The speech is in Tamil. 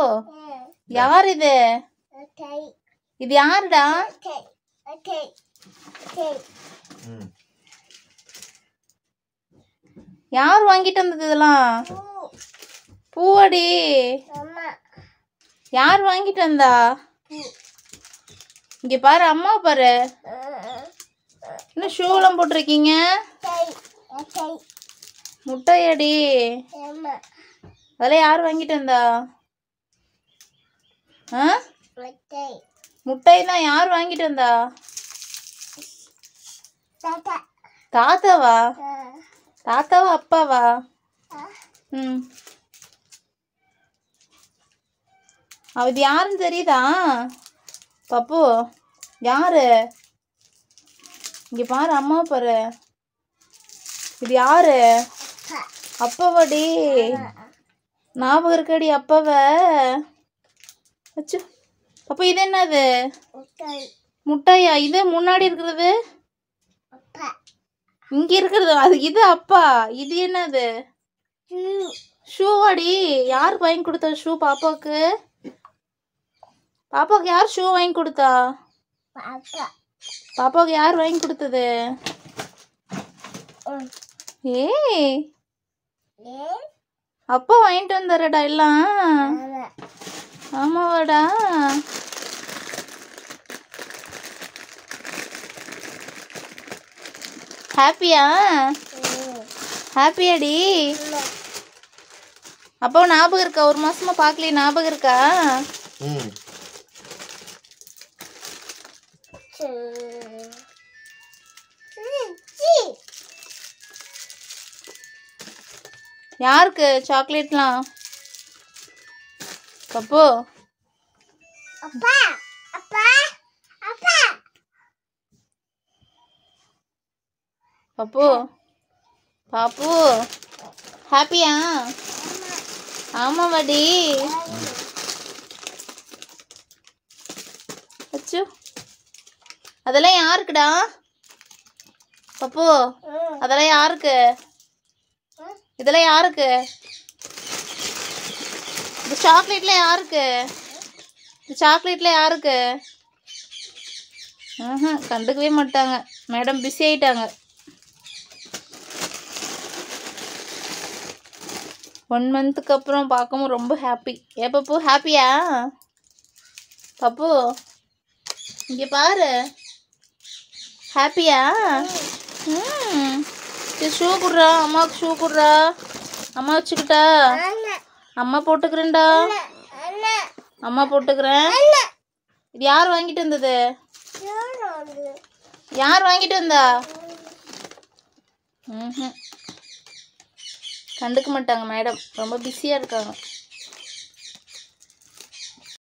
யார் இது Okay. இது யாருடா Okay. Okay. Okay. ம் யார் வாங்கிட்டு வந்தது இதெல்லாம் Ooh. பூவடி Mama. யார் வாங்கிட்டு வந்தா இங்க பாரு அம்மா பாரு Uh, இன்னும் ஷூலாம் போட்டிருக்கீங்க okay. Okay. முட்டையடி Mama. அதெல்லாம் யார் வாங்கிட்டு வந்தா ஆ Okay. முட்டை தான் யார் வாங்கிட்டு வந்தா Tata. தாத்தாவா Uh, தாத்தாவா அப்பாவா uh, ம் அது யாருன்னு தெரியுதா பப்பு யாரு இங்க பாரு அம்மா பாரு இது யாரு pa. அப்பாவாடி ஞாபகம் இருக்கடி அப்பாவ அச்சு அப்போ இது என்னது Okay. முட்டையா இது முன்னாடி இருக்கிறது Pa. இங்க இருக்கிறது அது இது அப்பா இது என்னது Two. ஷூ அடி யாருக்கு வாங்கி கொடுத்தா ஷூ பாப்பாவுக்கு பாப்பாவுக்கு யார் ஷூ வாங்கி கொடுத்தா Papa. பாப்பாவுக்கு யார் வாங்கி கொடுத்தது Um. ஏய் Yeah. அப்பா வாங்கிட்டு வந்தாரடா எல்லாம் Mama. ஆமாவாடா ஹாப்பியா Mm. ஹாப்பியாடி Mama. அப்போ ஞாபகம் இருக்கா ஒரு மாசமா பார்க்கலையே ஞாபகம் இருக்கா ம் Two. Three. யாருக்கு சாக்லேட்லாம் பப்பு Appa. Appa. Appa. பப்பு பாப்பு ஹாப்பியா ஆமாவாடி அச்சு அதெல்லாம் யாருக்குடா பப்பு Mm. அதெல்லாம் யாருக்கு Mm. இதெல்லாம் யாருக்கு இந்த சாக்லேட்ல யாருக்கு இந்த சாக்லேட்ல யாருக்கு ஆஹா கண்டுக்கவே மாட்டாங்க மேடம் பிஸி ஆயிட்டாங்க ஒன் மந்த்துக்கு அப்புறம் பார்க்கவும் ரொம்ப ஹாப்பி ஏ பப்பு ஹாப்பியா பப்பு இங்கே பாரு ஹாப்பியா ம் சரி ஷூ குடுறா அம்மாவுக்கு ஷூ குடுறா அம்மா வச்சுக்கிட்டா Anna. அம்மா போட்டுக்கிறேன்டா Anna. அம்மா போட்டுக்கிறேன் இது யார் வாங்கிட்டு வந்தது You're on the. யார் வாங்கிட்டு வந்தா ம்ஹும். கண்டுக்க மாட்டாங்க மேடம் ரொம்ப பிஸியாக இருக்காங்க